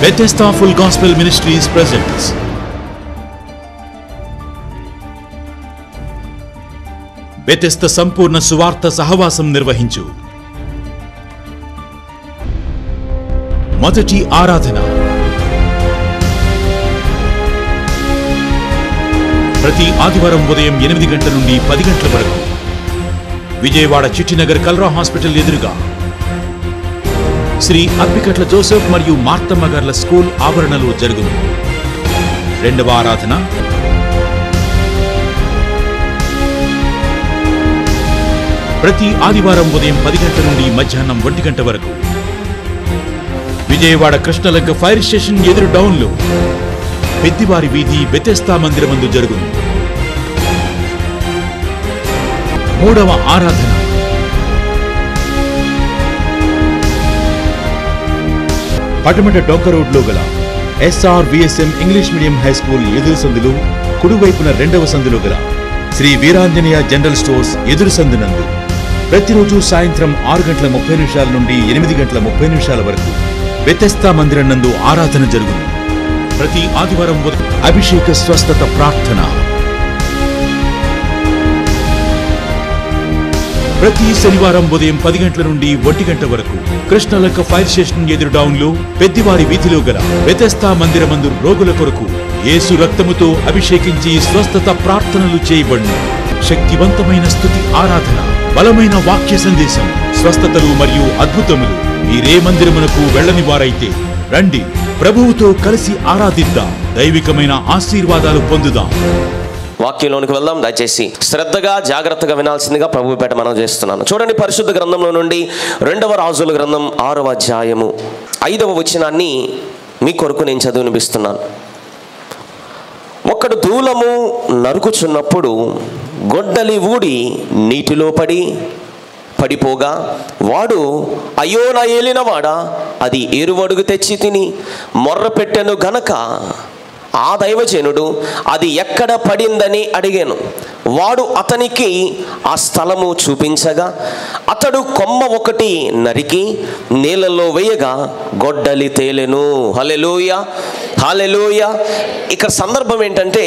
Bethesda Full Gospel Ministries presents Bethesda సంపూర్ణ సువార్త సహవాసం నిర్వహించు మొదటి ఆరాధన ప్రతి ఆదివారం ఉదయం ఎనిమిది గంటల నుండి పది గంటల వరకు విజయవాడ చిట్టినగర్ కల్రా హాస్పిటల్ ఎదురుగా శ్రీ అప్పికట్ల జోసెఫ్ మరియు మార్తమ్మ గార్ల స్కూల్ ఆవరణలో జరుగును రెండవ ఆరాధన ప్రతి ఆదివారం ఉదయం పది గంటల నుండి మధ్యాహ్నం ఒంటి గంట వరకు విజయవాడ కృష్ణలంక ఫైర్ స్టేషన్ ఎదురు డౌన్లో పెద్దివారి వీధి బెతెస్తా మందిరమందు జరుగును మూడవ ఆరాధన పటమట డొంక రోడ్లో గల S R V S M English medium high school ఎదురు సందులు కుడివైపున రెండవ సందులో గల శ్రీ వీరాంజనేయ జనరల్ స్టోర్స్ ఎదురు సందునందు ప్రతిరోజు సాయంత్రం ఆరు గంటల ముప్పై నిమిషాల నుండి ఎనిమిది గంటల ముప్పై నిమిషాల వరకు వ్యతస్థా మందిరం నందు ఆరాధన జరుగును ప్రతి ఆదివారం ఉదయం అభిషేక స్వస్థత ప్రార్థన ప్రతి శనివారం ఉదయం పది గంటల నుండి ఒంటి గంట వరకు కృష్ణలక్క ఫైర్ స్టేషన్ ఎదురు డౌన్ లో పెద్దివారి వీధిలో గల వ్యతస్థా మందిరమందు రోగుల కొరకు యేసు రక్తముతో అభిషేకించి స్వస్థత ప్రార్థనలు చేయబడును శక్తివంతమైన స్థుతి ఆరాధన బలమైన వాక్య సందేశం స్వస్థతలు మరియు అద్భుతములు మీరే మందిరమునకు వెళ్ళని వారైతే రండి ప్రభువుతో కలిసి ఆరాధిద్దాం దైవికమైన ఆశీర్వాదాలు పొందుదాం వాక్యంలోనికి వెళ్దాం దయచేసి శ్రద్ధగా జాగ్రత్తగా వినాల్సిందిగా ప్రభు పేట మనం చేస్తున్నాను చూడండి పరిశుద్ధ గ్రంథంలో నుండి రెండవ రాజుల గ్రంథం ఆరవ అధ్యాయము ఐదవ వచనాన్ని మీ కొరకు నేను చదివినిపిస్తున్నాను ఒకడు దూలము నరుకుచున్నప్పుడు గొడ్డలి ఊడి నీటిలో పడి పడిపోగా వాడు అయ్యో నా ఏలినవాడా అది ఏరువడుగు తెచ్చి తిని మొర్ర పెట్టెను గనక ఆ దైవజనుడు అది ఎక్కడ పడిందని అడిగాను వాడు అతనికి ఆ స్థలము చూపించగా అతడు కొమ్మ ఒకటి నరికి నీళ్ళలో వేయగా గొడ్డలి తేలెను హలెలూయ హలెలూయ ఇక్కడ సందర్భం ఏంటంటే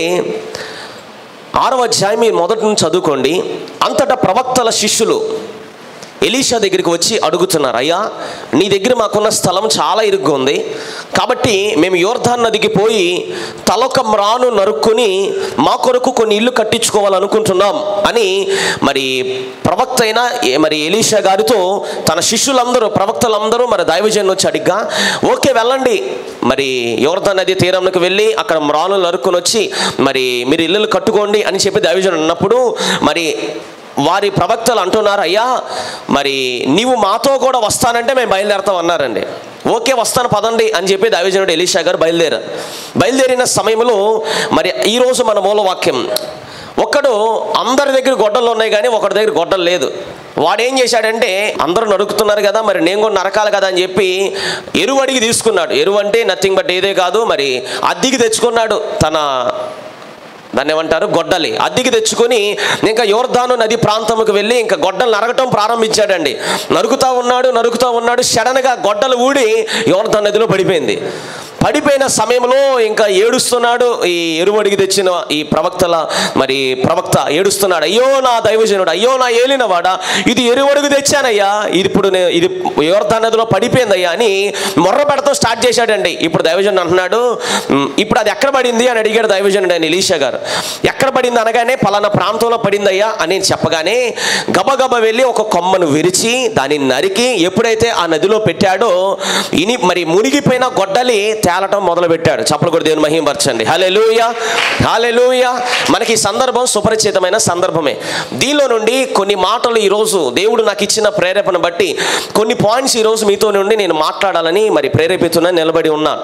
ఆరవ అధ్యాయం మీరు మొదటి నుంచి చదువుకోండి అంతటా ప్రవక్తల శిష్యులు ఎలీషా దగ్గరికి వచ్చి అడుగుతున్నారు అయ్యా నీ దగ్గర మాకున్న స్థలం చాలా ఇరుగ్గా ఉంది కాబట్టి మేము యోర్ధాన్ నదికి పోయి తలొక మ్రాను నరుక్కుని మా కొరకు కొన్ని ఇల్లు కట్టించుకోవాలనుకుంటున్నాం అని మరి ప్రవక్త అయిన ఏ- మరి ఎలీషా గారితో తన శిష్యులందరూ ప్రవక్తలందరూ మరి దైవజన్ వచ్చి అడిగ్గా ఓకే వెళ్ళండి మరి యోర్ధాన్ నది తీరంలోకి వెళ్ళి అక్కడ మ్రాను నరుక్కుని వచ్చి మరి మీరు ఇల్లులు కట్టుకోండి అని చెప్పి దైవజన్ అన్నప్పుడు మరి వారి ప్రవక్తలు అంటున్నారు అయ్యా మరి నీవు మాతో కూడా వస్తానంటే మేము బయలుదేరతాం అన్నారండి ఓకే వస్తాను పదండి అని చెప్పి దైవజనుడు ఎలీషా గారు బయలుదేరారు బయలుదేరిన సమయంలో మరి ఈరోజు మన మూలవాక్యం ఒక్కడు అందరి దగ్గర గొడ్డలు ఉన్నాయి కానీ ఒకటి దగ్గర గొడ్డలు లేదు వాడు ఏం చేశాడంటే అందరూ నరుకుతున్నారు కదా మరి నేను కూడా నరకాలి కదా అని చెప్పి ఎరువు అడిగి తీసుకున్నాడు ఎరువు అంటే నథింగ్ బట్ ఏదే కాదు మరి అద్దెకి తెచ్చుకున్నాడు తన దాన్ని ఏమంటారు గొడ్డలి అద్దెకి తెచ్చుకొని ఇంకా యోర్ధాను నది ప్రాంతంకి వెళ్ళి ఇంకా గొడ్డలు నరగటం ప్రారంభించాడండి నరుకుతా ఉన్నాడు నరుకుతా ఉన్నాడు సడన్గా గొడ్డలు ఊడి యోర్ధాన్ నదిలో పడిపోయింది పడిపోయిన సమయంలో ఇంకా ఏడుస్తున్నాడు ఈ ఎరువడికి తెచ్చిన ఈ ప్రవక్తల మరి ప్రవక్త ఏడుస్తున్నాడు అయ్యో నా దైవజనుడు అయ్యో నా ఏలినవాడా ఇది ఎరువడుగు తెచ్చానయ్యా ఇది ఇప్పుడు నే- ఇది యోర్ధాన్ నదిలో పడిపోయిందయ్యా అని మొర్ర పెడతాం స్టార్ట్ చేశాడండి ఇప్పుడు దైవజనుడు అంటున్నాడు "ఉమ్, ఇప్పుడు అది ఎక్కడ పడింది అని అడిగాడు దైవజనుడు ఆయన ఎలీషా గారు ఎక్కడ పడింది అనగానే పలానా ప్రాంతంలో పడిందయ్యా అని చెప్పగానే గబగబ వెళ్ళి ఒక కొమ్మను విరిచి దాన్ని నరికి ఎప్పుడైతే ఆ నదిలో పెట్టాడో ఇని మరి మునిగిపోయిన గొడ్డలి తేలటం మొదలు పెట్టాడు చప్పలు కూడా దేవుని మహిమపరచండి హలెలూయ హలెలూయ మనకి ఈ సందర్భం సుపరిచితమైన సందర్భమే దీనిలో నుండి కొన్ని మాటలు ఈరోజు దేవుడు నాకు ఇచ్చిన ప్రేరేపణ బట్టి కొన్ని పాయింట్స్ ఈరోజు మీతో నుండి నేను మాట్లాడాలని మరి ప్రేరేపితున్నా నిలబడి ఉన్నాను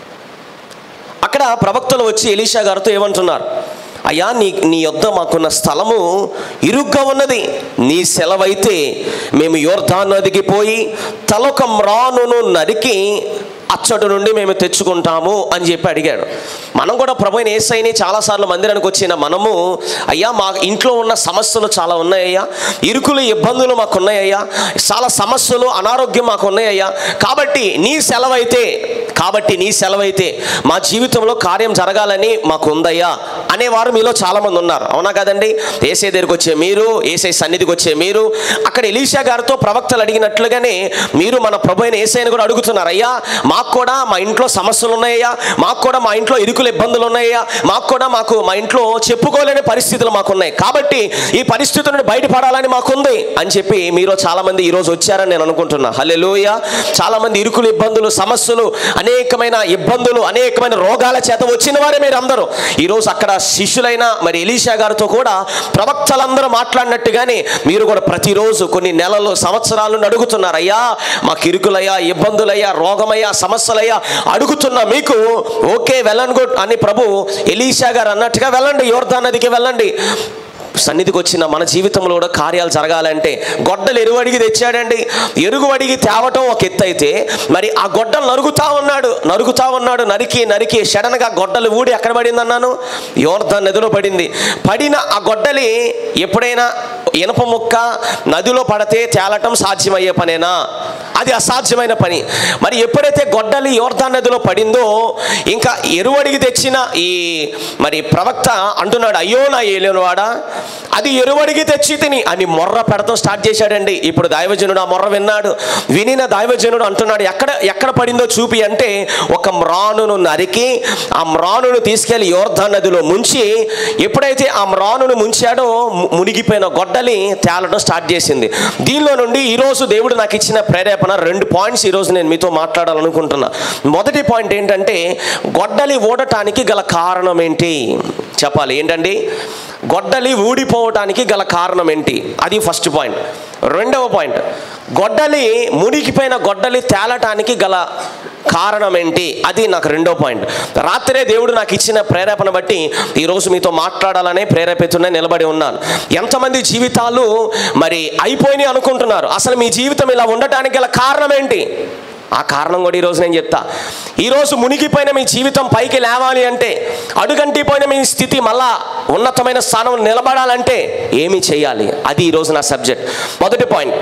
అక్కడ ప్రవక్తలు వచ్చి ఎలీషా గారితో ఏమంటున్నారు అయ్యా నీ నీ యొద్ద మాకున్న స్థలము ఇరుగ్గా ఉన్నది నీ సెలవైతే మేము యోర్ధాన్ నదికి పోయి తలొక మ్రానును నరికి అచ్చటి నుండి మేము తెచ్చుకుంటాము అని చెప్పి అడిగాడు మనం కూడా ప్రభు అయిన ఏసైని చాలాసార్లు మందిరానికి వచ్చిన మనము అయ్యా మా ఇంట్లో ఉన్న సమస్యలు చాలా ఉన్నాయ్యా ఇరుకులు ఇబ్బందులు మాకు ఉన్నాయ్యా చాలా సమస్యలు అనారోగ్యం మాకు ఉన్నాయ్యా కాబట్టి నీ సెలవైతే కాబట్టి నీ సెలవైతే మా జీవితంలో కార్యం జరగాలని మాకు ఉందయ్యా అనేవారు మీలో చాలామంది ఉన్నారు అవునా కదండి ఏసై దగ్గరికి వచ్చే మీరు ఏసై సన్నిధికి వచ్చే మీరు అక్కడ ఎలీషా గారితో ప్రవక్తలు అడిగినట్లుగానే మీరు మన ప్రభు అయిన ఏసైని కూడా అడుగుతున్నారు అయ్యా మాకు కూడా మా ఇంట్లో సమస్యలు ఉన్నాయ్యా మాకు కూడా మా ఇంట్లో ఇరుకులు ఇబ్బందులు ఉన్నాయ్యా మాకు కూడా మాకు మా ఇంట్లో చెప్పుకోలేని పరిస్థితులు మాకున్నాయి కాబట్టి ఈ పరిస్థితుల నుండి బయటపడాలని మాకుంది అని చెప్పి మీరు చాలా మంది ఈరోజు వచ్చారని నేను అనుకుంటున్నా హల్లెలూయ చాలా మంది ఇరుకులు ఇబ్బందులు సమస్యలు అనేకమైన ఇబ్బందులు అనేకమైన రోగాల చేత వచ్చిన వారే మీరు అందరూ ఈరోజు అక్కడ శిష్యులైన మరి ఎలీషా గారితో కూడా ప్రవక్తలందరూ మాట్లాడినట్టుగానే మీరు కూడా ప్రతిరోజు కొన్ని నెలలు సంవత్సరాల నుండి అడుగుతున్నారు అయ్యా మాకు ఇరుకులయ్యా ఇబ్బందులయ్యా రోగమయ్యా సమస్యలయ్యా అడుగుతున్నా మీకు ఓకే వెళ్ళను గుడ్ అని ప్రభు ఎలీషా గారు అన్నట్టుగా వెళ్ళండి యోర్ధా నదికి వెళ్ళండి సన్నిధికి వచ్చిన మన జీవితంలో కూడా కార్యాలు జరగాలంటే గొడ్డలు ఎరువు అడిగి తెచ్చాడండి ఎరుగు అడిగి తేవటం ఒక ఎత్తు అయితే మరి ఆ గొడ్డలు నరుగుతా ఉన్నాడు నరుగుతా ఉన్నాడు నరికి నరికి సడన్గా గొడ్డలు ఊడి ఎక్కడ పడింది అన్నాను యోర్ధ నదిలో పడింది పడిన ఆ గొడ్డలి ఎప్పుడైనా ఇనప ముక్క నదిలో పడితే తేలటం సాధ్యమయ్యే పనేనా అది అసాధ్యమైన పని మరి ఎప్పుడైతే గొడ్డలి యోర్ధా నదిలో పడిందో ఇంకా ఎరువడిగి తెచ్చిన ఈ మరి ప్రవక్త అంటున్నాడు అయ్యో నా ఏలేనివాడా అది ఎరువడిగి తెచ్చి తిని అని మొర్ర పెడతాం స్టార్ట్ చేశాడండి ఇప్పుడు దైవజనుడు ఆ మొర్ర విన్నాడు వినిన దైవజనుడు అంటున్నాడు ఎక్కడ ఎక్కడ పడిందో చూపి అంటే ఒక మ్రానును నరికి ఆ మ్రానును తీసుకెళ్లి యోర్ధా నదిలో ముంచి ఎప్పుడైతే ఆ మ్రానును ముంచాడో ము- మునిగిపోయిన గొడ్డలి తేలడం స్టార్ట్ చేసింది దీనిలో నుండి ఈరోజు దేవుడు నాకు ఇచ్చిన ప్రేరేపణ రెండు పాయింట్స్ ఈరోజు నేను మీతో మాట్లాడాలనుకుంటున్నా మొదటి పాయింట్ ఏంటంటే గొడ్డలి ఊడటానికి గల కారణం ఏంటి చెప్పాలి ఏంటండి గొడ్డలి ఊడిపోవటానికి గల కారణం ఏంటి అది ఫస్ట్ పాయింట్ రెండవ పాయింట్ గొడ్డలి మునిగిపోయిన గొడ్డలి తేలటానికి గల కారణం ఏంటి అది నాకు రెండో పాయింట్ రాత్రే దేవుడు నాకు ఇచ్చిన ప్రేరేపణ బట్టి ఈరోజు మీతో మాట్లాడాలనే ప్రేరేపితున్న నిలబడి ఉన్నాను ఎంతమంది జీవితాలు మరి అయిపోయినాయి అనుకుంటున్నారు అసలు మీ జీవితం ఇలా ఉండటానికి గల కారణం ఏంటి ఆ కారణం కూడా ఈరోజు నేను చెప్తా ఈరోజు మునిగిపోయిన మీ జీవితం పైకి లేవాలి అంటే అడుగంటిపోయిన మీ స్థితి మళ్ళా ఉన్నతమైన స్థానం నిలబడాలంటే ఏమి చేయాలి అది ఈరోజు నా సబ్జెక్ట్ మొదటి పాయింట్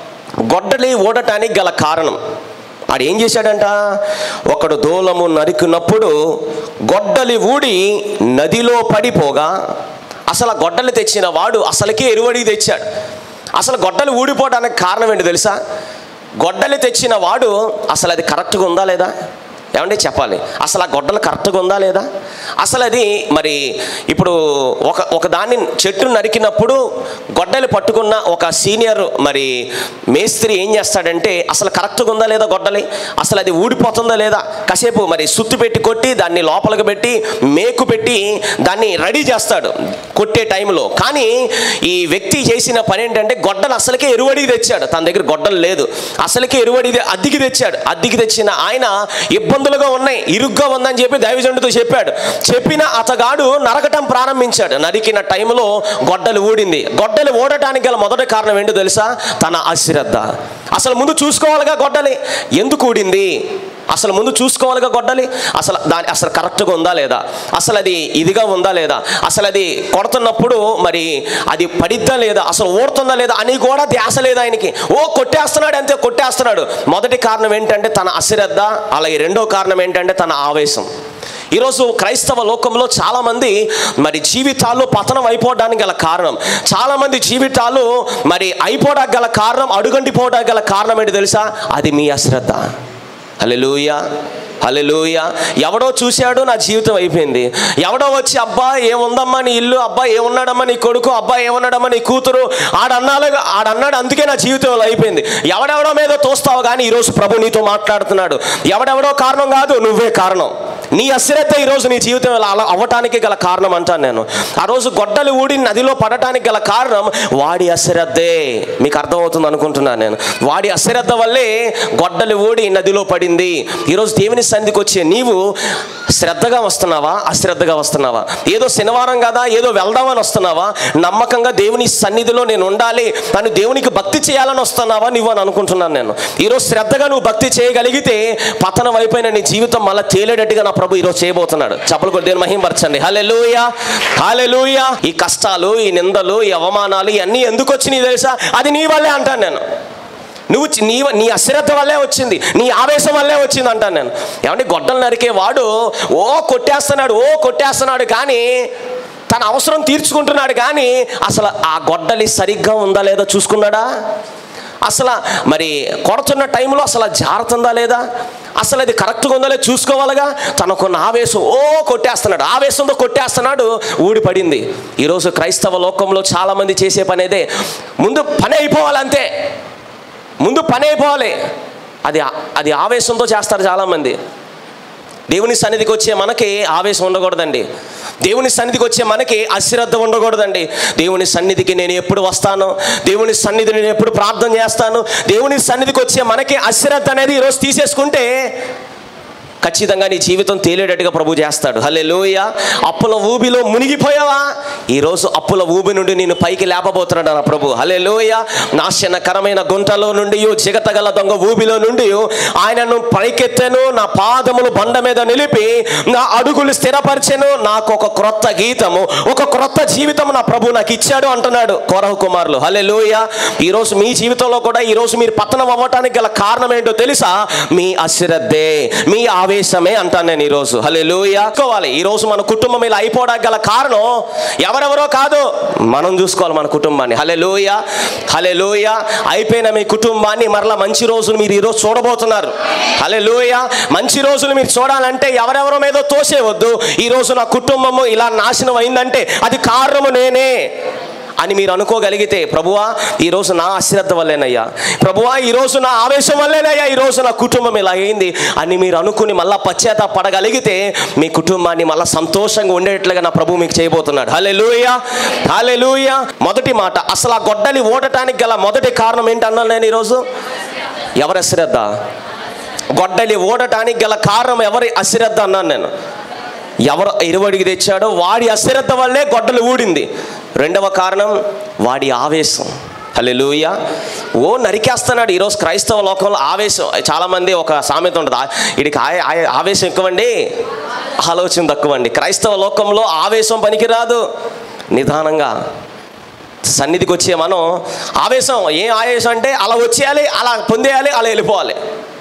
గొడ్డలి ఓడటానికి గల కారణం ఆడు ఏం చేశాడంట ఒకడు దూలము నరికినప్పుడు గొడ్డలి ఊడి నదిలో పడిపోగా అసలు ఆ గొడ్డలి తెచ్చిన వాడు అసలుకే ఎరువడికి తెచ్చాడు అసలు గొడ్డలి ఊడిపోవడానికి కారణం ఏంటి తెలుసా గొడ్డలి తెచ్చిన వాడు అసలు అది కరెక్ట్గా ఉందా లేదా ఏమండి చెప్పాలి అసలు ఆ గొడ్డలు కరెక్ట్గా ఉందా లేదా అసలు అది మరి ఇప్పుడు ఒక ఒక దాన్ని చెట్టును నరికినప్పుడు గొడ్డలి పట్టుకున్న ఒక సీనియర్ మరి మేస్త్రి ఏం చేస్తాడంటే అసలు కరెక్ట్గా ఉందా లేదా గొడ్డలి అసలు అది ఊడిపోతుందా లేదా కాసేపు మరి సుత్తి పెట్టి కొట్టి దాన్ని లోపలికి పెట్టి మేకు పెట్టి దాన్ని రెడీ చేస్తాడు కొట్టే టైంలో కానీ ఈ వ్యక్తి చేసిన పని ఏంటంటే గొడ్డలు అసలుకే ఎరువడికి తెచ్చాడు తన దగ్గర గొడ్డలు లేదు అసలుకే ఎరువడిది అద్దెకి తెచ్చాడు అద్దెకి తెచ్చిన ఆయన ఇబ్బందులుగా ఉన్నాయి ఇరుగ్గా ఉందని చెప్పి దైవజనుడితో చెప్పాడు చెప్పిన అతగాడు నరకటం ప్రారంభించాడు నరికిన టైంలో గొడ్డలు ఊడింది గొడ్డలు ఊడటానికి గల మొదటి కారణం ఏంటో తెలుసా తన అశ్రద్ధ అసలు ముందు చూసుకోవాలిగా గొడ్డలి ఎందుకు ఊడింది అసలు ముందు చూసుకోవాలిగా గొడ్డలి అసలు దాని అసలు కరెక్ట్గా ఉందా లేదా అసలు అది ఇదిగా ఉందా లేదా అసలు అది కొడుతున్నప్పుడు మరి అది పడిద్దా లేదా అసలు ఓడుతుందా లేదా అని కూడా ధ్యాస లేదు ఆయనకి ఓ కొట్టేస్తున్నాడు అంతే కొట్టేస్తున్నాడు మొదటి కారణం ఏంటంటే తన అశ్రద్ధ అలాగే రెండో కారణం ఏంటంటే తన ఆవేశం ఈరోజు క్రైస్తవ లోకంలో చాలామంది మరి జీవితాలు పతనం అయిపోవడానికి గల కారణం చాలామంది జీవితాలు మరి అయిపోవడానికి గల కారణం అడుగంటిపోవడానికి గల కారణం ఏంటి తెలుసా అది మీ అశ్రద్ధ హల్లెలూయా హల్లెలూయా ఎవడో చూశాడు నా జీవితం అయిపోయింది ఎవడో వచ్చి అబ్బా ఏముందమ్మా నీ ఇల్లు అబ్బా ఏమున్నాడమ్మా నీ కొడుకు అబ్బా ఏమున్నాడమ్మా నీ కూతురు ఆడన్నాడు ఆడన్నాడు అందుకే నా జీవితం అయిపోయింది ఎవడెవడో మీద తోస్తావు కానీ ఈరోజు ప్రభు నీతో మాట్లాడుతున్నాడు ఎవడెవడో కారణం కాదు నువ్వే కారణం నీ అశ్రద్ధ ఈరోజు నీ జీవితం ఇలా అలా అవ్వటానికి గల కారణం అంటాను నేను ఆ రోజు గొడ్డలి ఊడి నదిలో పడటానికి గల కారణం వాడి అశ్రద్ధే మీకు అర్థమవుతుంది అనుకుంటున్నాను నేను వాడి అశ్రద్ధ వల్లే గొడ్డలి ఊడి నదిలో పడింది ఈరోజు దేవుని సన్నిధికి వచ్చే నీవు శ్రద్ధగా వస్తున్నావా అశ్రద్ధగా వస్తున్నావా ఏదో శనివారం కదా ఏదో వెళ్దామని వస్తున్నావా నమ్మకంగా దేవుని సన్నిధిలో నేను ఉండాలి అని దేవునికి భక్తి చేయాలని వస్తున్నావా నువ్వు అని అనుకుంటున్నాను నేను ఈరోజు శ్రద్ధగా నువ్వు భక్తి చేయగలిగితే పతనం అయిపోయిన నీ జీవితం మళ్ళీ తేలేటట్టుగా నా ప్రభు ఈరోజు చేయబోతున్నాడు చెప్పలు కొద్ది దేవుని మహింపరచండి హలెలూయ హలెలూయ ఈ కష్టాలు ఈ నిందలు ఈ అవమానాలు ఇవన్నీ ఎందుకు వచ్చినాయి తెలుసా అది నీ వల్లే అంటాను నేను నువ్వు చి- నీ నీ అశ్రద్ధ వల్లే వచ్చింది నీ ఆవేశం వల్లే వచ్చింది అంటాను నేను ఏమంటే గొడ్డలు నరికే వాడు ఓ కొట్టేస్తున్నాడు ఓ కొట్టేస్తున్నాడు కానీ తన అవసరం తీర్చుకుంటున్నాడు కానీ అసలు ఆ గొడ్డలి సరిగ్గా ఉందా లేదా చూసుకున్నాడా అసలు మరి కొడుతున్న టైంలో అసలు అది జారుతుందా లేదా అసలు అది కరెక్ట్గా ఉందా లేదా చూసుకోవాలిగా తనకున్న ఆవేశం ఓ కొట్టేస్తున్నాడు ఆవేశంతో కొట్టేస్తున్నాడు ఊడిపడింది ఈరోజు క్రైస్తవ లోకంలో చాలామంది చేసే పని అదే ముందు పని అయిపోవాలంతే ముందు పని అయిపోవాలి అది అది ఆవేశంతో చేస్తారు చాలామంది దేవుని సన్నిధికి వచ్చే మనకి ఆవేశం ఉండకూడదండి దేవుని సన్నిధికి వచ్చే మనకి అశ్రద్ధ ఉండకూడదండి దేవుని సన్నిధికి నేను ఎప్పుడు వస్తాను దేవుని సన్నిధిని నేను ఎప్పుడు ప్రార్థన చేస్తాను దేవుని సన్నిధికి వచ్చే మనకి అశ్రద్ధ అనేది ఈరోజు తీసేసుకుంటే ఖచ్చితంగా నీ జీవితం తేలేటట్టుగా ప్రభు చేస్తాడు హలే లోయ అప్పుల ఊబిలో మునిగిపోయావా ఈరోజు అప్పుల ఊబి నుండి నేను పైకి లేపబోతున్నాడు నా ప్రభు హలే లోయ నాశనకరమైన గుంటలో నుండి జిగతగల దొంగ ఊబిలో నుండి ఆయనను పైకెత్తాను నా పాదములు బండ మీద నిలిపి నా అడుగులు స్థిరపరిచెను నాకు ఒక క్రొత్త గీతము ఒక క్రొత్త జీవితం నా ప్రభు నాకు ఇచ్చాడు అంటున్నాడు కోరహు కుమారులు హలే లోయ ఈరోజు మీ జీవితంలో కూడా ఈరోజు మీరు పతనం అవ్వటానికి గల కారణం ఏంటో తెలుసా మీ అశ్రద్ధే మీ ఆవేశమే అంటాను నేను ఈరోజు హలే లూయాలి ఈరోజు మన కుటుంబం ఇలా అయిపోవడానికి గల కారణం ఎవరెవరో కాదు మనం చూసుకోవాలి మన కుటుంబాన్ని హలే లూయ హలే లూయ అయిపోయిన మీ కుటుంబాన్ని మరలా మంచి రోజులు మీరు ఈరోజు చూడబోతున్నారు హలే లూయ మంచి రోజులు మీరు చూడాలంటే ఎవరెవరో మీద తోసేవద్దు ఈరోజు నా కుటుంబము ఇలా నాశనం అయిందంటే అది కారణము నేనే అని మీరు అనుకోగలిగితే ప్రభువా ఈరోజు నా అశ్రద్ధ వల్లేనయ్యా ప్రభువా ఈరోజు నా ఆవేశం వల్లేనయ్యా ఈరోజు నా కుటుంబం ఇలా అయింది అని మీరు అనుకుని మళ్ళా పశ్చాత్త పడగలిగితే మీ కుటుంబాన్ని మళ్ళా సంతోషంగా ఉండేట్లుగా నా ప్రభు మీకు చేయబోతున్నాడు హలే లూయ హలే లూయ మొదటి మాట అసలు ఆ గొడ్డలి ఓడటానికి గల మొదటి కారణం ఏంటన్నాను నేను ఈరోజు ఎవరి అశ్రద్ధ గొడ్డలి ఓడటానికి గల కారణం ఎవరి అశ్రద్ధ అన్నాను నేను ఎవరు ఇరువడికి తెచ్చాడో వాడి అశ్రద్ధ వల్లే గొడ్డలు ఊడింది రెండవ కారణం వాడి ఆవేశం హల్లెలూయ ఓ నరికేస్తున్నాడు ఈరోజు క్రైస్తవ లోకంలో ఆవేశం చాలామంది ఒక సామెత ఉంటుంది "ఆ- వీడికి ఆ- ఆ- ఆవేశం ఎక్కువండి ఆలోచన తక్కువండి క్రైస్తవ లోకంలో ఆవేశం పనికిరాదు నిదానంగా సన్నిధికి వచ్చే మనం ఆవేశం ఏం ఆవేశం అంటే అలా వచ్చేయాలి అలా పొందేయాలి అలా వెళ్ళిపోవాలి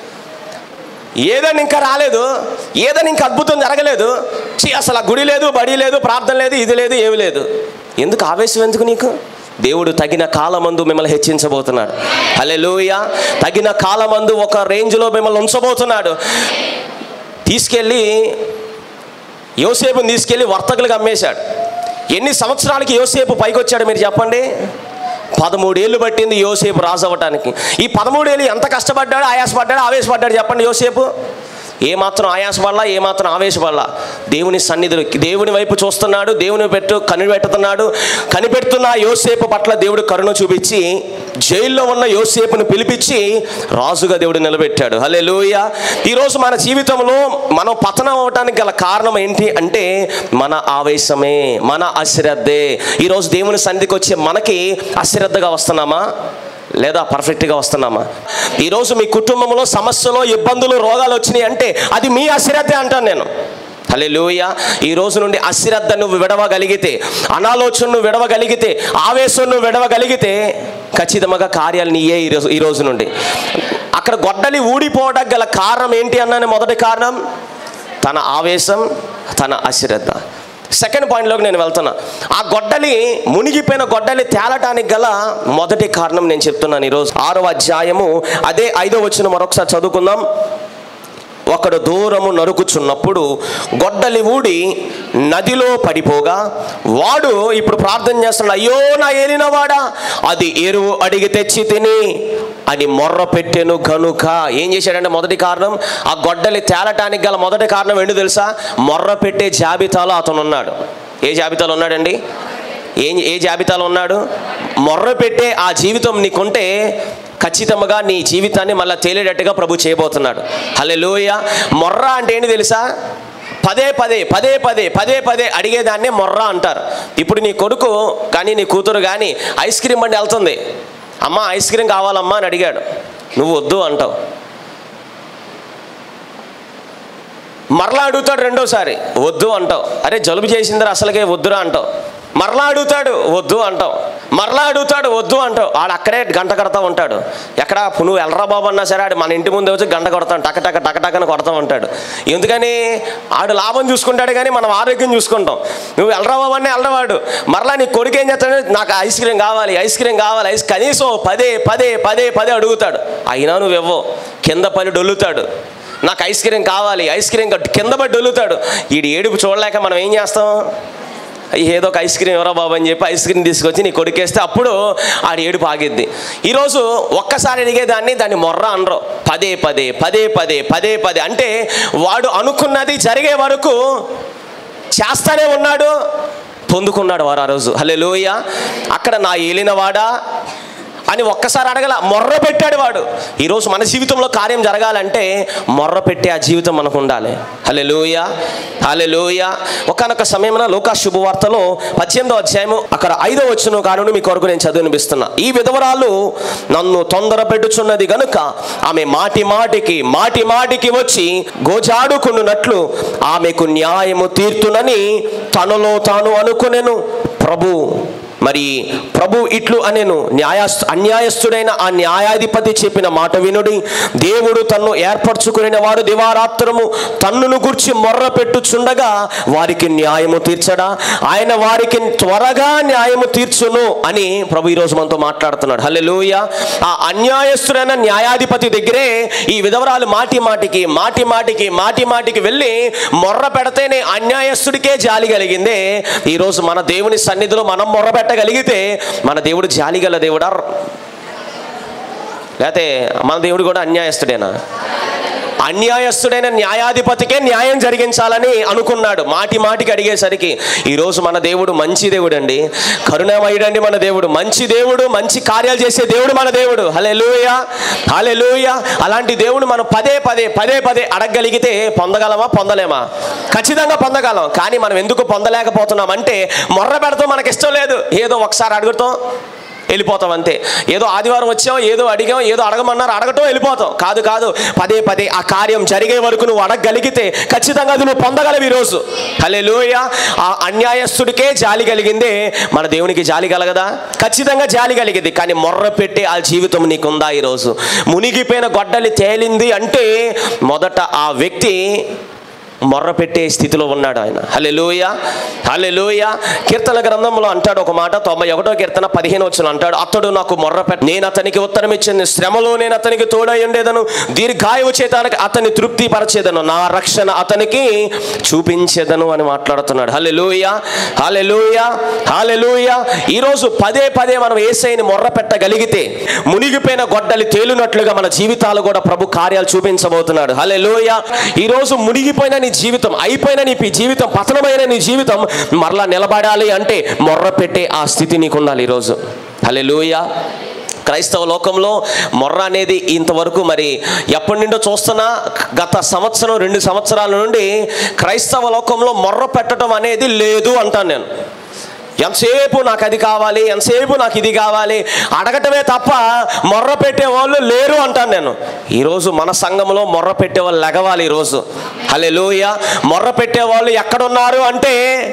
ఏదని ఇంకా రాలేదు ఏదని ఇంకా అద్భుతం జరగలేదు చీ అసలు ఆ గుడి లేదు బడి లేదు ప్రార్థన లేదు ఇది లేదు ఏమి లేదు ఎందుకు ఆవేశం ఎందుకు నీకు దేవుడు తగిన కాలమందు మిమ్మల్ని హెచ్చించబోతున్నాడు హల్లెలూయ తగిన కాలమందు ఒక రేంజ్లో మిమ్మల్ని ఉంచబోతున్నాడు తీసుకెళ్ళి యోసేపుని తీసుకెళ్ళి వర్తకులకు అమ్మేశాడు ఎన్ని సంవత్సరాలకి యోసేపు పైకి వచ్చాడు మీరు చెప్పండి పదమూడేళ్ళు పట్టింది యోసేపు రాజు అవ్వటానికి ఈ పదమూడేళ్ళు ఎంత కష్టపడ్డాడు ఆయాసపడ్డాడు ఆవేశపడ్డాడు చెప్పండి యోసేపు ఏమాత్రం ఆయాసపడలా ఏమాత్రం ఆవేశపడలా దేవుని సన్నిధిలో దేవుని వైపు చూస్తున్నాడు దేవుని పెట్టు కనిపెడుతున్నాడు కనిపెడుతున్న యోసేపు పట్ల దేవుడు కరుణ చూపించి జైల్లో ఉన్న యోసేపును పిలిపించి రాజుగా దేవుడు నిలబెట్టాడు హలే ఈరోజు మన జీవితంలో మనం పతనం అవటానికి గల కారణం ఏంటి అంటే మన ఆవేశమే మన అశ్రద్ధే ఈరోజు దేవుని సన్నిధికి వచ్చే మనకి అశ్రద్ధగా వస్తున్నామా లేదా పర్ఫెక్ట్గా వస్తున్నామా ఈరోజు మీ కుటుంబంలో సమస్యలు ఇబ్బందులు రోగాలు వచ్చినాయి అంటే అది మీ అశ్రద్ధే అంటాను నేను హలే ఈ రోజు నుండి అశ్రద్ధ నువ్వు విడవగలిగితే అనాలోచన నువ్వు విడవగలిగితే ఆవేశం నువ్వు విడవగలిగితే ఖచ్చితంగా కార్యాలు నీయే ఈ రోజు ఈ రోజు నుండి అక్కడ గొడ్డలి ఊడిపోవడానికి గల కారణం ఏంటి అన్నాను మొదటి కారణం తన ఆవేశం తన అశ్రద్ధ సెకండ్ పాయింట్లోకి నేను వెళ్తున్నా ఆ గొడ్డలి మునిగిపోయిన గొడ్డలి తేలటానికి గల మొదటి కారణం నేను చెప్తున్నాను ఈరోజు ఆరో అధ్యాయము అదే ఐదో వచ్చిన మరొకసారి చదువుకుందాం ఒకడు దూరము నరుకుచున్నప్పుడు గొడ్డలి ఊడి నదిలో పడిపోగా వాడు ఇప్పుడు ప్రార్థన చేస్తున్నాడు అయ్యో నా ఏలినవాడా అది ఎరువు అడిగి తెచ్చి తిని అని మొర్ర పెట్టెను గనుక ఏం చేశాడంటే మొదటి కారణం ఆ గొడ్డలి తేలటానికి గల మొదటి కారణం ఏంటో తెలుసా మొర్ర పెట్టే జాబితాలో అతను ఉన్నాడు ఏ జాబితాలో ఉన్నాడండి ఏ ఏ జాబితాలో ఉన్నాడు మొర్ర పెట్టే ఆ జీవితం నీకుంటే ఖచ్చితంగా నీ జీవితాన్ని మళ్ళీ తేలేటట్టుగా ప్రభు చేయబోతున్నాడు హలే మొర్ర అంటే ఏంటి తెలుసా పదే పదే పదే పదే పదే పదే అడిగేదాన్నే మొర్ర అంటారు ఇప్పుడు నీ కొడుకు కానీ నీ కూతురు కానీ ఐస్ క్రీమ్ బండి వెళ్తుంది అమ్మ ఐస్ క్రీమ్ కావాలమ్మా అని అడిగాడు నువ్వు వద్దు అంటావు మరలా అడుగుతాడు రెండోసారి వద్దు అంటావు అరే జలుబు చేసిందిరా అసలుకే వద్దురా అంటావు మరలా అడుగుతాడు వద్దు అంటావు మరలా అడుగుతాడు వద్దు అంటావు ఆడు అక్కడే గంట కడతా ఉంటాడు ఎక్కడ నువ్వు ఎల్రా బాబు అన్నా సరే ఆడు మన ఇంటి ముందు వచ్చి గంట కొడతాను టక టక టక టకని కొడతా ఉంటాడు ఎందుకని ఆడు లాభం చూసుకుంటాడు కానీ మనం ఆరోగ్యం చూసుకుంటాం నువ్వు ఎల్రా బాబు అనే ఎల్రవాడు మరలా నీ కొడుకు ఏం చేస్తాడు నాకు ఐస్ క్రీమ్ కావాలి ఐస్ క్రీమ్ కావాలి ఐస్ కనీసం పదే పదే పదే పదే అడుగుతాడు అయినా నువ్వు ఇవ్వవు కింద పని డొల్లుతాడు నాకు ఐస్ క్రీమ్ కావాలి ఐస్ క్రీమ్ కట్టు కింద పడి డొల్లుతాడు ఈడు ఏడుపు చూడలేక మనం ఏం చేస్తాం ఏదో ఒక ఐస్ క్రీమ్ ఎవరో బాబు అని చెప్పి ఐస్ క్రీమ్ తీసుకొచ్చి నీ కొడుకేస్తే అప్పుడు ఆడి ఏడుపు ఆగిద్ది ఈరోజు ఒక్కసారి అడిగేదాన్ని దాన్ని మొర్ర అనరు పదే పదే పదే పదే పదే పదే అంటే వాడు అనుకున్నది జరిగే వరకు చేస్తానే ఉన్నాడు పొందుకున్నాడు వారు ఆ రోజు హలే లోయ అక్కడ నా ఏలినవాడా అని ఒక్కసారి అడగల మొర్ర పెట్టాడు వాడు ఈరోజు మన జీవితంలో కార్యం జరగాలంటే మొర్ర పెట్టే ఆ జీవితం మనకు ఉండాలి హలే లోయ హలే లోయ ఒకనొక సమయంలో లోకా శుభవార్తలో పద్దెనిమిదో అధ్యాయము అక్కడ ఐదో వచ్చిన కానుండి మీ కొరకు నేను చదివినిపిస్తున్నా ఈ విధవరాలు నన్ను తొందర పెట్టుచున్నది గనుక ఆమె మాటి మాటికి మాటి మాటికి వచ్చి గోజాడుకున్నట్లు ఆమెకు న్యాయము తీర్తునని తనలో తాను అనుకునేను ప్రభు మరి ప్రభు ఇట్లు అనేను న్యాయ అన్యాయస్తుడైన ఆ న్యాయాధిపతి చెప్పిన మాట వినుడి దేవుడు తన్ను ఏర్పరచుకుని వాడు దివారాత్రము తన్నును గుర్చి మొర్ర పెట్టుచుండగా వారికి న్యాయము తీర్చడా ఆయన వారికి త్వరగా న్యాయము తీర్చును అని ప్రభు ఈరోజు మనతో మాట్లాడుతున్నాడు హల్లెలూయ ఆ అన్యాయస్తుడైన న్యాయాధిపతి దగ్గరే ఈ విధవరాలు మాటి మాటికి మాటి మాటికి మాటి మాటికి వెళ్ళి మొర్ర పెడితేనే అన్యాయస్తుడికే జాలి కలిగిందే ఈరోజు మన దేవుని సన్నిధిలో మనం మొర్ర పెట్టగలిగితే మన దేవుడు జాలి గల దేవుడా లేకపోతే మన దేవుడు కూడా అన్యాయస్తుడేనా అన్యాయస్తుడైన న్యాయాధిపతికే న్యాయం జరిగించాలని అనుకున్నాడు మాటి మాటికి అడిగేసరికి ఈరోజు మన దేవుడు మంచి దేవుడు అండి కరుణామయుడండి మన దేవుడు మంచి దేవుడు మంచి కార్యాలు చేసే దేవుడు మన దేవుడు హలే లూయ హలే లూయ అలాంటి దేవుడు మనం పదే పదే పదే పదే అడగగలిగితే పొందగలమా పొందలేమా ఖచ్చితంగా పొందగలం కానీ మనం ఎందుకు పొందలేకపోతున్నాం అంటే మొర్ర పెడతాం మనకి ఇష్టం లేదు ఏదో ఒకసారి అడుగుతాం వెళ్ళిపోతాం అంతే ఏదో ఆదివారం వచ్చాం ఏదో అడిగాం ఏదో అడగమన్నారు అడగటం వెళ్ళిపోతాం కాదు కాదు పదే పదే ఆ కార్యం జరిగే వరకు నువ్వు అడగగలిగితే ఖచ్చితంగా అది నువ్వు పొందగలవు ఈరోజు హలే లోయ ఆ అన్యాయస్తుడికే జాలి కలిగిందే మన దేవునికి జాలి కలగదా ఖచ్చితంగా జాలి కలిగింది కానీ మొర్ర పెట్టే ఆ జీవితం నీకుందా ఈరోజు మునిగిపోయిన గొడ్డలి తేలింది అంటే మొదట ఆ వ్యక్తి మొర్ర పెట్టే స్థితిలో ఉన్నాడు ఆయన హలే లోయ హలే లోయ కీర్తన గ్రంథంలో అంటాడు ఒక మాట తొంభై ఒకటో కీర్తన పదిహేను వచ్చిన అంటాడు అతడు నాకు మొర్ర పెట్ట నేను అతనికి ఉత్తరం ఇచ్చింది శ్రమలో నేను అతనికి తోడై ఉండేదను దీర్ఘాయువు చేత అతన్ని తృప్తి పరచేదను నా రక్షణ అతనికి చూపించేదను అని మాట్లాడుతున్నాడు హలే లోయ హలే లోయ హలే లోయ ఈరోజు పదే పదే మనం ఏసైని మొర్ర పెట్టగలిగితే మునిగిపోయిన గొడ్డలి తేలునట్లుగా మన జీవితాలు కూడా ప్రభు కార్యాలు చూపించబోతున్నాడు హలే లోయ ఈరోజు మునిగిపోయిన నీ జీవితం అయిపోయిన నీ పి- జీవితం పతనమైన నీ జీవితం మరలా నిలబడాలి అంటే మొర్ర పెట్టే ఆ స్థితి నీకు ఉండాలి ఈరోజు హలే క్రైస్తవ లోకంలో మొర్ర అనేది ఇంతవరకు మరి ఎప్పటి నుండో చూస్తున్నా గత సంవత్సరం రెండు సంవత్సరాల నుండి క్రైస్తవ లోకంలో మొర్ర పెట్టడం అనేది లేదు అంటాను నేను ఎంతసేపు నాకు అది కావాలి ఎంతసేపు నాకు ఇది కావాలి అడగటమే తప్ప మొర్ర పెట్టే వాళ్ళు లేరు అంటాను నేను ఈరోజు మన సంఘంలో మొర్ర పెట్టే వాళ్ళు లెగవాలి ఈరోజు హలే లోయ మొర్ర పెట్టే వాళ్ళు ఎక్కడున్నారు అంటే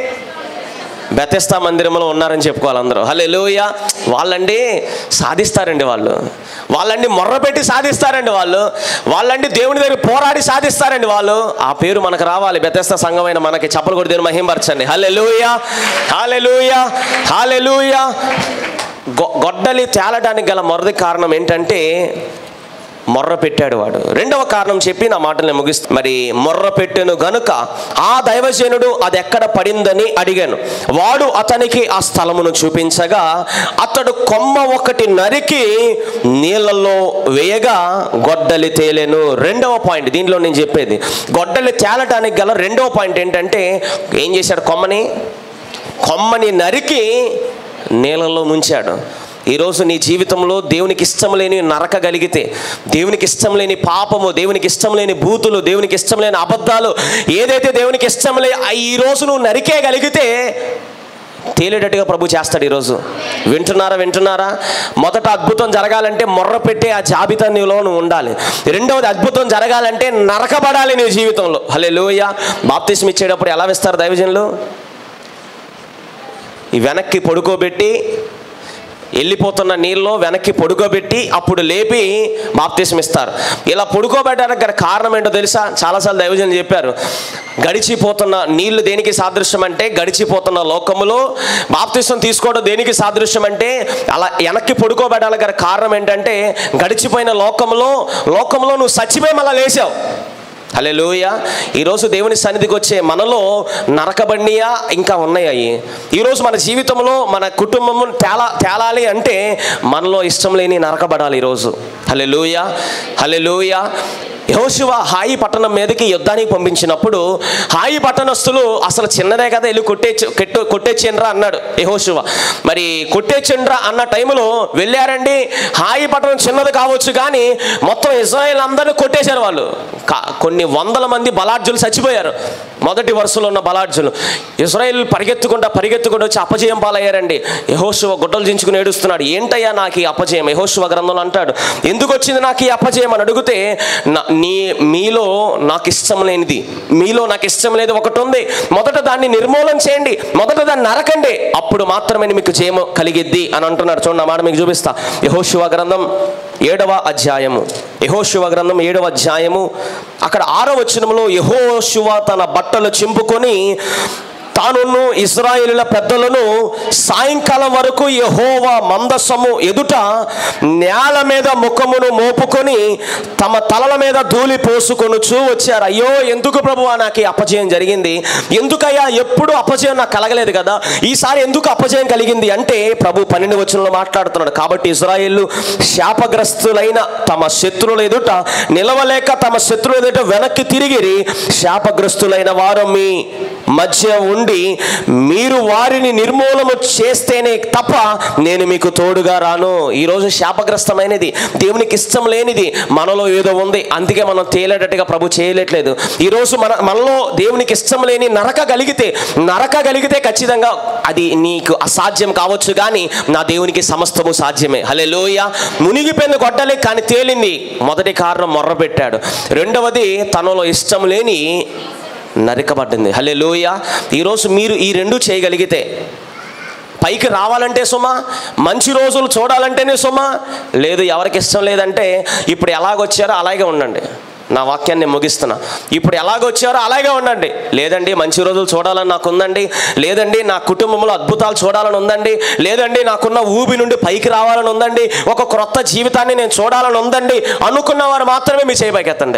బెతెస్తా మందిరంలో ఉన్నారని చెప్పుకోవాలి అందరూ హలే లోయ వాళ్ళండి సాధిస్తారండి వాళ్ళు వాళ్ళండి మొర్ర పెట్టి సాధిస్తారండి వాళ్ళు వాళ్ళండి దేవుని దగ్గర పోరాడి సాధిస్తారండి వాళ్ళు ఆ పేరు మనకు రావాలి బెతెస్తా సంఘమైన మనకి చప్పలు కొడి దేవుని మహింపరచండి హలే లూయ హాలే లూయ హాలే లూయ గొడ్డలి తేలడానికి గల మొదటి కారణం ఏంటంటే మొర్ర పెట్టాడు వాడు రెండవ కారణం చెప్పి నా మాటల్ని ముగిస్తా మరి మొర్ర పెట్టెను గనుక ఆ దైవజనుడు అది ఎక్కడ పడిందని అడిగాను వాడు అతనికి ఆ స్థలమును చూపించగా అతడు కొమ్మ ఒకటి నరికి నీళ్ళల్లో వేయగా గొడ్డలి తేలెను రెండవ పాయింట్ దీనిలో నేను చెప్పేది గొడ్డలి తేలటానికి గల రెండవ పాయింట్ ఏంటంటే ఏం చేశాడు కొమ్మని కొమ్మని నరికి నీళ్ళలో ముంచాడు ఈరోజు నీ జీవితంలో దేవునికి ఇష్టం లేని నరకగలిగితే దేవునికి ఇష్టం లేని పాపము దేవునికి ఇష్టం లేని బూతులు దేవునికి ఇష్టం లేని అబద్ధాలు ఏదైతే దేవునికి ఇష్టం లే ఆ ఈరోజు నువ్వు నరికేయగలిగితే తేలేటట్టుగా ప్రభు చేస్తాడు ఈరోజు వింటున్నారా వింటున్నారా మొదట అద్భుతం జరగాలంటే మొర్ర పెట్టే ఆ జాబితా నీలో నువ్వు ఉండాలి రెండవది అద్భుతం జరగాలంటే నరకబడాలి నీ జీవితంలో హలే లోయ బాప్తిస్మ ఇచ్చేటప్పుడు ఎలా వేస్తారు దైవజనులు ఈ వెనక్కి పడుకోబెట్టి వెళ్ళిపోతున్న నీళ్ళలో వెనక్కి పడుకోబెట్టి అప్పుడు లేపి బాప్తీసం ఇస్తారు ఇలా పడుకోబెట్టడానికి గల కారణం ఏంటో తెలుసా చాలాసార్లు దైవజనులు చెప్పారు గడిచిపోతున్న నీళ్లు దేనికి సాదృశ్యం అంటే గడిచిపోతున్న లోకములో బాప్తీసం తీసుకోవడం దేనికి సాదృశ్యం అంటే అలా వెనక్కి పడుకోబెట్టాలి గల కారణం ఏంటంటే గడిచిపోయిన లోకంలో లోకంలో నువ్వు చచ్చిపోయి మళ్ళీ లేచావు హలే లోయ ఈరోజు దేవుని సన్నిధికి వచ్చే మనలో నరకబడినయా ఇంకా ఉన్నాయి ఈరోజు మన జీవితంలో మన కుటుంబము తేలా తేలాలి అంటే మనలో ఇష్టం లేని నరకబడాలి ఈరోజు హలే లోయ హలే లోయ యహోశివ హాయి పట్టణం మీదకి యుద్ధానికి పంపించినప్పుడు హాయి పట్టణస్తులు అసలు చిన్నదే కదా వెళ్ళి కొట్టే కొట్టు కొట్టేచ్చిండ్రా అన్నాడు యహోశివ మరి కొట్టేచ్చిండ్రా అన్న టైంలో వెళ్ళారండి హాయి పట్టణం చిన్నది కావచ్చు కానీ మొత్తం ఇజ్రాయెల్ అందరినీ కొట్టేశారు వాళ్ళు కా- కొన్ని వందల మంది బలార్జులు చచ్చిపోయారు మొదటి వరుసలో ఉన్న బలార్జులు ఇజ్రాయెల్ పరిగెత్తుకుంటా పరిగెత్తుకుంటూ వచ్చి అపజయం పాలయ్యారండి యహోశివ గుడ్డలు దించుకుని ఏడుస్తున్నాడు ఏంటయ్యా నాకు ఈ అపజయం యహోశివ గ్రంథంలో అంటాడు ఎందుకు వచ్చింది నాకు ఈ అపజయం అని అడిగితే నా- నీ మీలో నాకు ఇష్టం లేనిది మీలో నాకు ఇష్టం లేదు ఒకటి ఉంది మొదట దాన్ని నిర్మూలన చేయండి మొదట దాన్ని నరకండి అప్పుడు మాత్రమే మీకు జయము కలిగిద్ది అని అంటున్నాడు చూడండి ఆ మాట మీకు చూపిస్తా యహోశివ గ్రంథం ఏడవ అధ్యాయము యహోశివ గ్రంథం ఏడవ అధ్యాయము అక్కడ ఆరవ వచనంలో యహోశివ తన బట్టలు చింపుకొని తానును ఇజ్రాయేలుల పెద్దలను సాయంకాలం వరకు యహోవా మందసము ఎదుట నేల మీద ముఖమును మోపుకొని తమ తలల మీద ధూళి పోసుకొనుచూ వచ్చారు అయ్యో ఎందుకు ప్రభు నాకు ఈ అపజయం జరిగింది ఎందుకయ్యా ఎప్పుడు అపజయం నాకు కలగలేదు కదా ఈసారి ఎందుకు అపజయం కలిగింది అంటే ప్రభు పన్నెండు వచనంలో మాట్లాడుతున్నాడు కాబట్టి ఇజ్రాయేళ్లు శాపగ్రస్తులైన తమ శత్రువుల ఎదుట నిలవలేక తమ శత్రువుల ఎదుట వెనక్కి తిరిగిరి శాపగ్రస్తులైన వారు మీ మధ్య ఉండి మీరు వారిని నిర్మూలన చేస్తేనే తప్ప నేను మీకు తోడుగా రాను ఈరోజు శాపగ్రస్తమైనది దేవునికి ఇష్టం లేనిది మనలో ఏదో ఉంది అందుకే మనం తేలేటట్టుగా ప్రభు చేయలేట్లేదు ఈరోజు మన మనలో దేవునికి ఇష్టం లేని నరక కలిగితే నరక కలిగితే ఖచ్చితంగా అది నీకు అసాధ్యం కావచ్చు కానీ నా దేవునికి సమస్తము సాధ్యమే హలే లోయ మునిగిపోయిన గొడ్డలే కానీ తేలింది మొదటి కారణం మొర్రపెట్టాడు రెండవది తనలో ఇష్టం లేని నరకబడ్డింది హలే లోయ ఈరోజు మీరు ఈ రెండు చేయగలిగితే పైకి రావాలంటే సుమా మంచి రోజులు చూడాలంటేనే సుమా లేదు ఎవరికి ఇష్టం లేదంటే ఇప్పుడు ఎలాగొచ్చారో అలాగే ఉండండి నా వాక్యాన్ని ముగిస్తున్నా ఇప్పుడు ఎలాగొచ్చారో అలాగే ఉండండి లేదండి మంచి రోజులు చూడాలని నాకు ఉందండి లేదండి నా కుటుంబంలో అద్భుతాలు చూడాలని ఉందండి లేదండి నాకున్న ఊబి నుండి పైకి రావాలని ఉందండి ఒక క్రొత్త జీవితాన్ని నేను చూడాలని ఉందండి అనుకున్న వారు మాత్రమే మీ చేయి పైకెత్తండి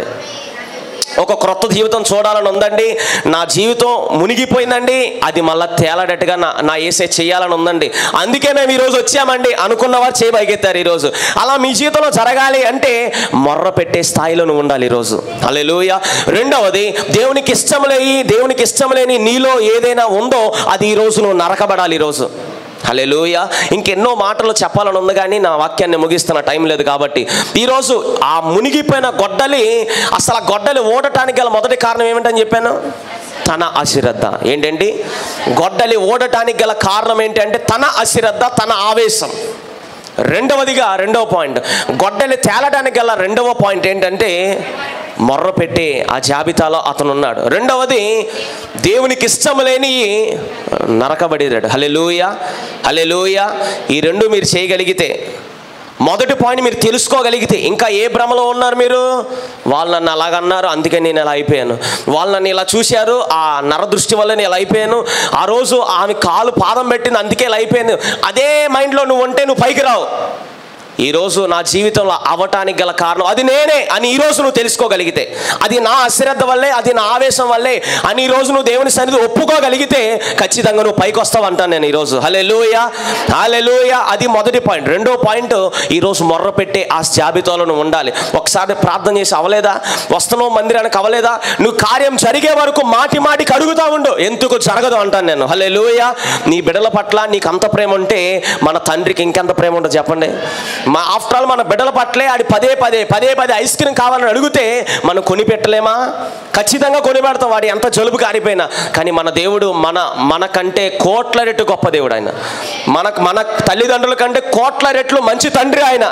ఒక క్రొత్త జీవితం చూడాలని ఉందండి నా జీవితం మునిగిపోయిందండి అది మళ్ళీ తేలడట్టుగా నా నా ఏసే చేయాలని ఉందండి అందుకే మేము ఈరోజు వచ్చామండి అనుకున్నవారు చేయి పైకెత్తారు ఈరోజు అలా మీ జీవితంలో జరగాలి అంటే మొర్ర పెట్టే స్థాయిలో నువ్వు ఉండాలి ఈరోజు అలెలుయ రెండవది దేవునికి ఇష్టం లేని దేవునికి ఇష్టం లేని నీలో ఏదైనా ఉందో అది ఈరోజు నువ్వు నరకబడాలి ఈరోజు హలెలూయ ఇంకెన్నో మాటలు చెప్పాలని ఉంది కానీ నా వాక్యాన్ని ముగిస్తున్న టైం లేదు కాబట్టి ఈరోజు ఆ మునిగిపోయిన గొడ్డలి అసలు ఆ గొడ్డలి ఓడటానికి గల మొదటి కారణం ఏమిటని చెప్పాను తన అశ్రద్ధ ఏంటండి గొడ్డలి ఓడటానికి గల కారణం ఏంటంటే తన అశ్రద్ధ తన ఆవేశం రెండవదిగా రెండవ పాయింట్ గొడ్డలి తేలడానికి గల రెండవ పాయింట్ ఏంటంటే మొర్ర పెట్టి ఆ జాబితాలో అతను ఉన్నాడు రెండవది దేవునికి ఇష్టం లేని నరకబడిరాడు హలే లూయ హలే లూయ ఈ రెండు మీరు చేయగలిగితే మొదటి పాయింట్ మీరు తెలుసుకోగలిగితే ఇంకా ఏ భ్రమలో ఉన్నారు మీరు వాళ్ళు నన్ను అలాగన్నారు అందుకే నేను ఇలా అయిపోయాను వాళ్ళు నన్ను ఇలా చూశారు ఆ నరదృష్టి వల్ల నేను ఇలా అయిపోయాను ఆ రోజు ఆమె కాలు పాదం పెట్టింది అందుకే ఇలా అయిపోయాను అదే మైండ్లో నువ్వు ఉంటే నువ్వు పైకి రావు ఈరోజు నా జీవితంలో అవ్వటానికి గల కారణం అది నేనే అని ఈరోజు నువ్వు తెలుసుకోగలిగితే అది నా అశ్రద్ధ వల్లే అది నా ఆవేశం వల్లే అని ఈరోజు నువ్వు దేవుని సన్నిధి ఒప్పుకోగలిగితే ఖచ్చితంగా నువ్వు పైకి వస్తావు అంటాను నేను ఈరోజు హలే లూయ హలే అది మొదటి పాయింట్ రెండో పాయింట్ ఈరోజు మొర్ర పెట్టే ఆ జాబితాలో నువ్వు ఉండాలి ఒకసారి ప్రార్థన చేసి అవ్వలేదా వస్తున్నావు మందిరానికి అవ్వలేదా నువ్వు కార్యం జరిగే వరకు మాటి మాటికి అడుగుతా ఉండు ఎందుకు జరగదు అంటాను నేను హలే నీ బిడ్డల పట్ల నీకు అంత ప్రేమ ఉంటే మన తండ్రికి ఇంకెంత ప్రేమ ఉంటుంది చెప్పండి మా ఆఫ్టర్ ఆల్ మన బిడ్డల పట్లే ఆడి పదే పదే పదే పదే ఐస్ క్రీమ్ కావాలని అడిగితే మనం కొని పెట్టలేమా ఖచ్చితంగా కొని పెడతాం వాడు ఎంత జలుబు కారిపోయినా కానీ మన దేవుడు మన మనకంటే కోట్ల రెట్టు గొప్ప దేవుడు ఆయన మనకు మన తల్లిదండ్రుల కంటే కోట్ల రెట్లు మంచి తండ్రి ఆయన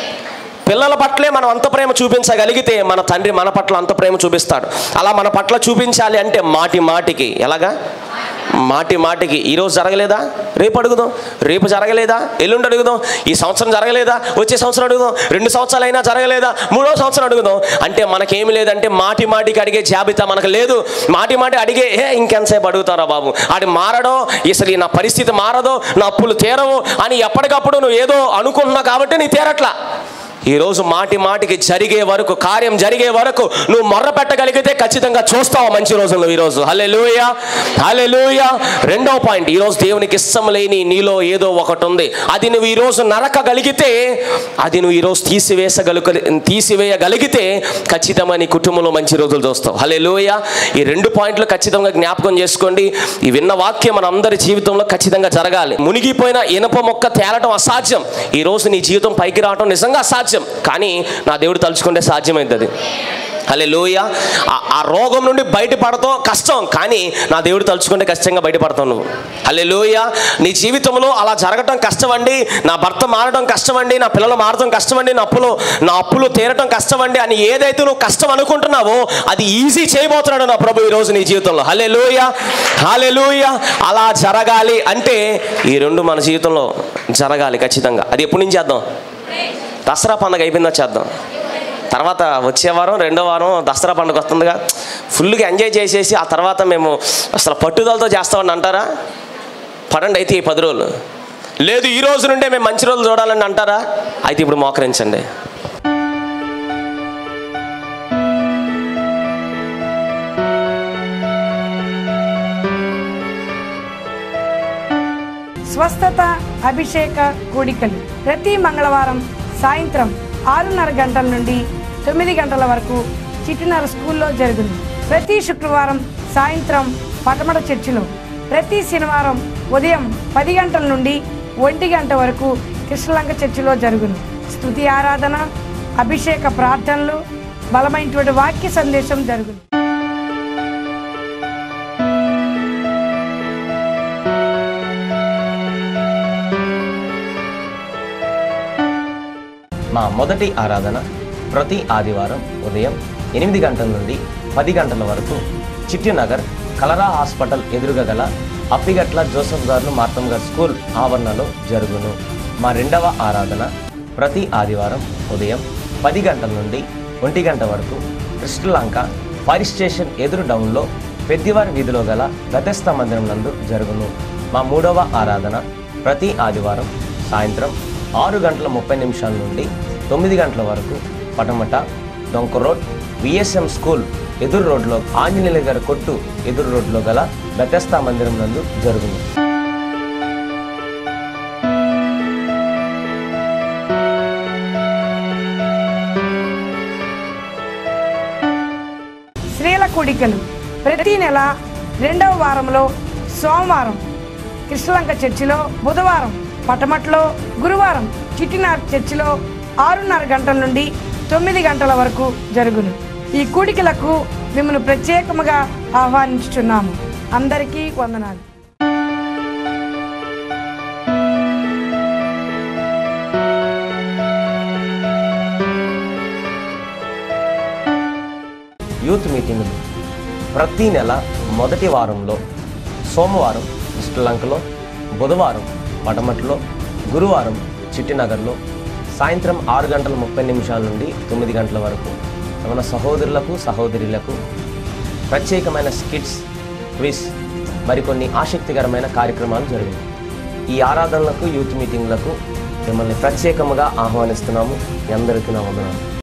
పిల్లల పట్లే మనం అంత ప్రేమ చూపించగలిగితే మన తండ్రి మన పట్ల అంత ప్రేమ చూపిస్తాడు అలా మన పట్ల చూపించాలి అంటే మాటి మాటికి ఎలాగా మాటి మాటికి ఈరోజు జరగలేదా రేపు అడుగుదాం రేపు జరగలేదా ఎల్లుండి అడుగుదాం ఈ సంవత్సరం జరగలేదా వచ్చే సంవత్సరం అడుగుదాం రెండు సంవత్సరాలు అయినా జరగలేదా మూడో సంవత్సరం అడుగుదాం అంటే మనకేమి లేదంటే మాటి మాటికి అడిగే జాబితా మనకు లేదు మాటి మాటి అడిగే ఏ ఇంకెంతసేపు అడుగుతారా బాబు అది మారడో అసలు ఈ నా పరిస్థితి మారదో నా అప్పులు తీరవు అని ఎప్పటికప్పుడు నువ్వు ఏదో అనుకుంటున్నావు కాబట్టి నీ తీరట్లా ఈరోజు మాటి మాటికి జరిగే వరకు కార్యం జరిగే వరకు నువ్వు మొర్ర పెట్టగలిగితే ఖచ్చితంగా చూస్తావు మంచి రోజుల్లో ఈరోజు హలే లూయ హలే లూయ రెండవ పాయింట్ ఈరోజు దేవునికి ఇష్టం లేని నీలో ఏదో ఒకటి ఉంది అది నువ్వు ఈరోజు నరకగలిగితే అది నువ్వు ఈరోజు తీసివేసగలు తీసివేయగలిగితే ఖచ్చితంగా నీ కుటుంబంలో మంచి రోజులు చూస్తావు హలే లూయ ఈ రెండు పాయింట్లు ఖచ్చితంగా జ్ఞాపకం చేసుకోండి ఈ విన్న వాక్యం మన అందరి జీవితంలో ఖచ్చితంగా జరగాలి మునిగిపోయిన ఇనప మొక్క తేలటం అసాధ్యం ఈ రోజు నీ జీవితం పైకి రావడం నిజంగా అసాధ్యం కానీ నా దేవుడు తలుచుకుంటే సాధ్యమైంది అది హలే లోయ ఆ రోగం నుండి బయటపడతాం కష్టం కానీ నా దేవుడు తలుచుకుంటే కష్టంగా బయటపడతావు నువ్వు హలే లోయ నీ జీవితంలో అలా జరగటం కష్టమండి నా భర్త మారడం కష్టమండి నా పిల్లలు మారడం కష్టమండి నా అప్పులు నా అప్పులు తీరటం కష్టమండి అని ఏదైతే నువ్వు కష్టం అనుకుంటున్నావో అది ఈజీ చేయబోతున్నాడు నా ప్రభు ఈ రోజు నీ జీవితంలో హలే లోయ హలే లోయ అలా జరగాలి అంటే ఈ రెండు మన జీవితంలో జరగాలి ఖచ్చితంగా అది ఎప్పటి నుంచి చేద్దాం దసరా పండుగ అయిపోయిందా చేద్దాం తర్వాత వచ్చే వారం రెండో వారం దసరా పండుగ వస్తుందిగా ఫుల్గా ఎంజాయ్ చేసేసి ఆ తర్వాత మేము అసలు పట్టుదలతో చేస్తామని అంటారా పడండి అయితే ఈ పది రోజులు లేదు ఈ రోజు నుండే మేము మంచి రోజులు చూడాలని అంటారా అయితే ఇప్పుడు మోకరించండి స్వస్థత అభిషేక కూడికలు ప్రతి మంగళవారం సాయంత్రం ఆరున్నర గంటల నుండి తొమ్మిది గంటల వరకు చిట్టినర స్కూల్లో జరుగును ప్రతి శుక్రవారం సాయంత్రం పటమట చర్చిలో ప్రతి శనివారం ఉదయం పది గంటల నుండి ఒంటి గంట వరకు కృష్ణలంక చర్చిలో జరుగును స్తుతి ఆరాధన అభిషేక ప్రార్థనలు బలమైనటువంటి వాక్య సందేశం జరుగును మా మొదటి ఆరాధన ప్రతి ఆదివారం ఉదయం ఎనిమిది గంటల నుండి పది గంటల వరకు చిట్టినగర్ కలరా హాస్పిటల్ ఎదురుగా గల అప్పిగట్ల జోసఫ్ గారు మార్తమ్ గారు స్కూల్ ఆవరణలో జరుగును మా రెండవ ఆరాధన ప్రతి ఆదివారం ఉదయం పది గంటల నుండి ఒంటి గంట వరకు కృష్ణలంక ఫైర్ స్టేషన్ ఎదురు డౌన్లో పెద్దివారి వీధిలో గల గతస్థ మందిరం నందు జరుగును మా మూడవ ఆరాధన ప్రతి ఆదివారం సాయంత్రం ఆరు గంటల ముప్పై నిమిషాల నుండి తొమ్మిది గంటల వరకు పటమట డొంక రోడ్ విఎస్ఎం స్కూల్ ఎదురు రోడ్లో ఆంజనేయుల గారి కొట్టు ఎదురు రోడ్లో గల బెతస్తా మందిరం నందు జరుగును స్త్రీల కూడికలు ప్రతి నెల రెండవ వారంలో సోమవారం కృష్ణలంక చర్చిలో బుధవారం పటమట్లో గురువారం చిట్టినార్ చర్చిలో ఆరున్నర గంటల నుండి తొమ్మిది గంటల వరకు జరుగును ఈ కూడికలకు మిమ్మల్ని ప్రత్యేకముగా ఆహ్వానించుచున్నాము అందరికీ వందనాలు యూత్ మీటింగులు ప్రతి నెల మొదటి వారంలో సోమవారం శ్రీలంకలో బుధవారం పటమట్లో గురువారం చిట్టినగర్లో సాయంత్రం ఆరు గంటల ముప్పై నిమిషాల నుండి తొమ్మిది గంటల వరకు మన సహోదరులకు సహోదరులకు ప్రత్యేకమైన స్కిట్స్ క్విజ్ మరికొన్ని ఆసక్తికరమైన కార్యక్రమాలు జరిగాయి ఈ ఆరాధనలకు యూత్ మీటింగ్లకు మిమ్మల్ని ప్రత్యేకముగా ఆహ్వానిస్తున్నాము మీ అందరికీ నా వందనాలు